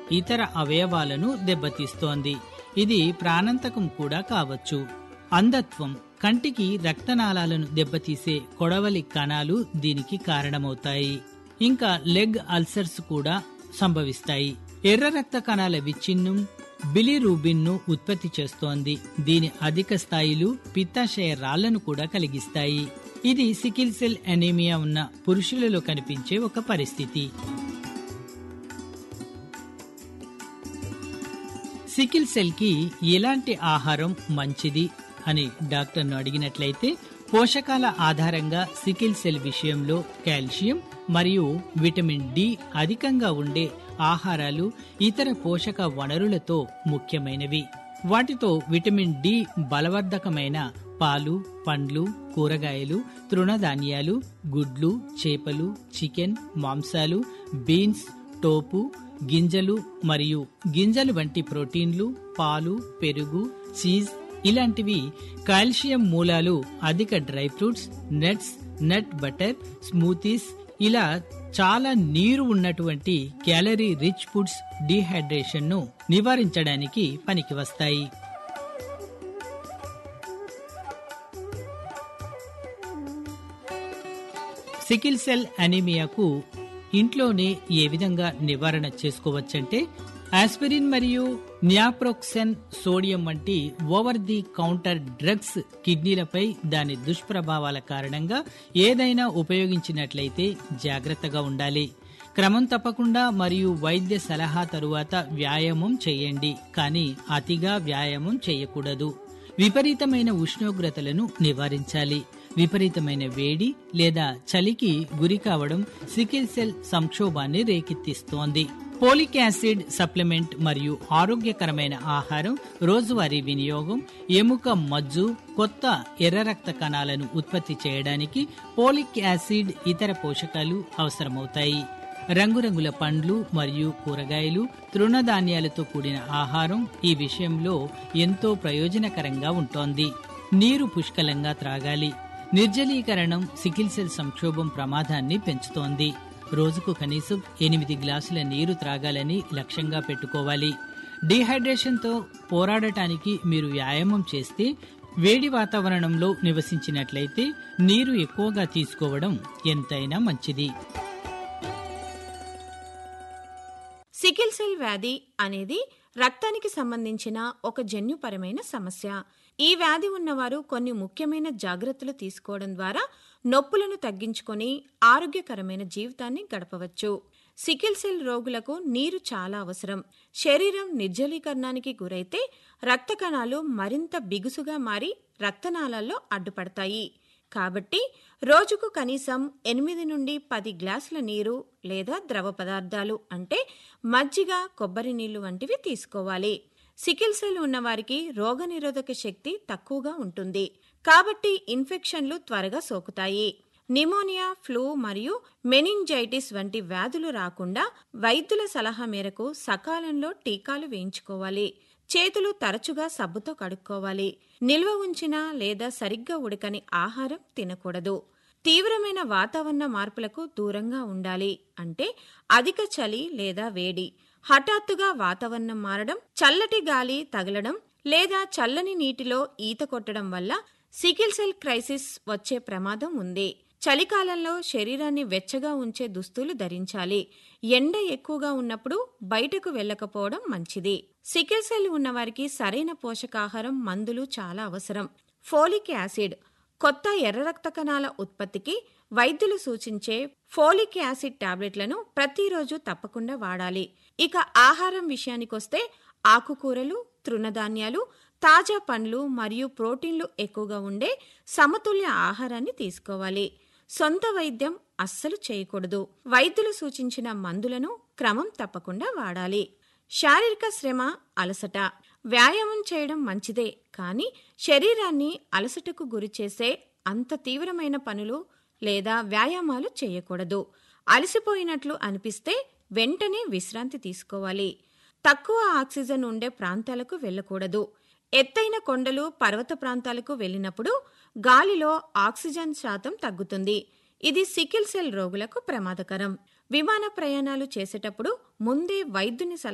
ఇతర అవయవాలను దెబ్బతీస్తోంది ఇది ప్రాణాంతకం కూడా కావచ్చు అంధత్వం కంటికి రక్తనాళాలను దెబ్బతీసే కొడవలి కణాలు దీనికి కారణమవుతాయి ఇంకా లెగ్ అల్సర్స్ కూడా సంభవిస్తాయి ఎర్ర రక్త కణాల విచ్ఛిన్నం బిలిరూబిన్ ను ఉత్పత్తి చేస్తోంది దీని అధిక స్థాయిలు పిత్తాశయ రాళ్లను కూడా కలిగిస్తాయి ఇది సికిల్ సెల్ అనీమియా ఉన్న పురుషులలో కనిపించే ఒక పరిస్థితి సికిల్ సెల్ కి ఎలాంటి ఆహారం మంచిది అని డాక్టర్ను అడిగినట్లయితే పోషకాల ఆధారంగా సికిల్ సెల్ విషయంలో కాల్షియం మరియు విటమిన్ డి అధికంగా ఉండే ఆహారాలు ఇతర పోషక వనరులతో ముఖ్యమైనవి వాటితో విటమిన్ డి బలవర్ధకమైన పాలు పండ్లు కూరగాయలు తృణధాన్యాలు గుడ్లు చేపలు చికెన్ మాంసాలు బీన్స్ టోపు గింజలు మరియు గింజలు వంటి ప్రోటీన్లు పాలు పెరుగు చీజ్ ఇలాంటివి కాల్షియం మూలాలు అధిక dry fruits nuts nut butter smoothies ఇలా చాలా నీరు ఉన్నటువంటి క్యాలరీ రిచ్ ఫుడ్స్ డీహైడ్రేషన్ ను నివారించడానికి పనికి వస్తాయి సికిల్ సెల్ అనీమియాకు ఇంట్లోనే ఏ విధంగా నివారణ చేసుకోవచ్చంటే ఆస్పిరిన్ మరియు న్యాప్రోక్సెన్ సోడియం వంటి ఓవర్ ది కౌంటర్ డ్రగ్స్ కిడ్నీలపై దాని దుష్ప్రభావాల కారణంగా ఏదైనా ఉపయోగించినట్లయితే జాగ్రత్తగా ఉండాలి క్రమం తప్పకుండా మరియు వైద్య సలహా తరువాత వ్యాయామం చేయండి కానీ అతిగా వ్యాయామం చేయకూడదు విపరీతమైన ఉష్ణోగ్రతలను నివారించాలి విపరీతమైన వేడి లేదా చలికి గురి కావడం సికిల్ సెల్ సంక్షోభాన్ని రేకెత్తిస్తోంది పోలిక్ యాసిడ్ సప్లిమెంట్ మరియు ఆరోగ్యకరమైన ఆహారం రోజువారీ వినియోగం ఎముక మజ్జు కొత్త ఎర్ర రక్త కణాలను ఉత్పత్తి చేయడానికి పోలిక్ యాసిడ్ ఇతర పోషకాలు అవసరమవుతాయి రంగురంగుల పండ్లు మరియు కూరగాయలు తృణధాన్యాలతో కూడిన ఆహారం ఈ విషయంలో ఎంతో ప్రయోజనకరంగా ఉంటోంది నీరు పుష్కలంగా త్రాగాలి నిర్జలీకరణం సికిల్ సెల్ సంక్షోభం ప్రమాదాన్ని పెంచుతోంది రోజుకు కనీసం ఎనిమిది గ్లాసుల నీరు త్రాగాలని లక్ష్యంగా పెట్టుకోవాలి డీహైడ్రేషన్తో పోరాడటానికి మీరు వ్యాయామం చేస్తే వేడి వాతావరణంలో నివసించినట్లయితే నీరు ఎక్కువగా తీసుకోవడం ఎంతైనా మంచిది సికిల్ సెల్ వ్యాధి అనేది రక్తానికి సంబంధించిన ఒక జన్యుపరమైన సమస్య ఈ వ్యాధి ఉన్నవారు కొన్ని ముఖ్యమైన జాగ్రత్తలు తీసుకోవడం ద్వారా నొప్పులను తగ్గించుకొని ఆరోగ్యకరమైన జీవితాన్ని గడపవచ్చు సికిల్ సెల్ రోగులకు నీరు చాలా అవసరం శరీరం నిర్జలీకరణానికి గురైతే రక్త కణాలు మరింత బిగుసుగా మారి రక్తనాళాల్లో అడ్డుపడతాయి కాబట్టి రోజుకు కనీసం ఎనిమిది నుండి పది గ్లాసుల నీరు లేదా ద్రవ పదార్థాలు అంటే మజ్జిగ కొబ్బరి నీళ్లు వంటివి తీసుకోవాలి సికిల్ సెల్ ఉన్నవారికి రోగనిరోధక శక్తి తక్కువగా ఉంటుంది కాబట్టి ఇన్ఫెక్షన్లు త్వరగా సోకుతాయి నిమోనియా ఫ్లూ మరియు మెనింజైటిస్ వంటి వ్యాధులు రాకుండా వైద్యుల సలహా మేరకు సకాలంలో టీకాలు వేయించుకోవాలి చేతులు తరచుగా సబ్బుతో కడుక్కోవాలి నిల్వ ఉంచిన లేదా సరిగ్గా ఉడకని ఆహారం తినకూడదు తీవ్రమైన వాతావరణ మార్పులకు దూరంగా ఉండాలి అంటే అధిక చలి లేదా వేడి హఠాత్తుగా వాతావరణం మారడం చల్లటి గాలి తగలడం లేదా చల్లని నీటిలో ఈత కొట్టడం వల్ల సికిల్ సెల్ క్రైసిస్ వచ్చే ప్రమాదం ఉంది చలికాలంలో శరీరాన్ని వెచ్చగా ఉంచే దుస్తులు ధరించాలి ఎండ ఎక్కువగా ఉన్నప్పుడు బయటకు వెళ్ళకపోవడం మంచిది సికిల్ సెల్ ఉన్నవారికి సరైన పోషకాహారం మందులు చాలా అవసరం ఫోలిక్ యాసిడ్ కొత్త ఎర్ర రక్త కణాల ఉత్పత్తికి వైద్యులు సూచించే ఫోలిక్ యాసిడ్ టాబ్లెట్లను ప్రతిరోజు తప్పకుండా వాడాలి ఇక ఆహారం విషయానికొస్తే ఆకుకూరలు తృణధాన్యాలు తాజా పండ్లు మరియు ప్రోటీన్లు ఎక్కువగా ఉండే సమతుల్య ఆహారాన్ని తీసుకోవాలి సొంత వైద్యం అస్సలు చేయకూడదు వైద్యులు సూచించిన మందులను క్రమం తప్పకుండా వాడాలి శారీరక శ్రమ అలసట వ్యాయామం చేయడం మంచిదే కానీ శరీరాన్ని అలసటకు గురిచేసే అంత తీవ్రమైన పనులు లేదా వ్యాయామాలు చేయకూడదు అలసిపోయినట్లు అనిపిస్తే వెంటనే విశ్రాంతి తీసుకోవాలి తక్కువ ఆక్సిజన్ ఉండే ప్రాంతాలకు వెళ్ళకూడదు ఎత్తైన కొండలు పర్వత ప్రాంతాలకు వెళ్ళినప్పుడు గాలిలో ఆక్సిజన్ శాతం తగ్గుతుంది ఇది సికిల్ సెల్ రోగులకు ప్రమాదకరం విమాన ప్రయాణాలు చేసేటప్పుడు ముందే వైద్యుని సలహా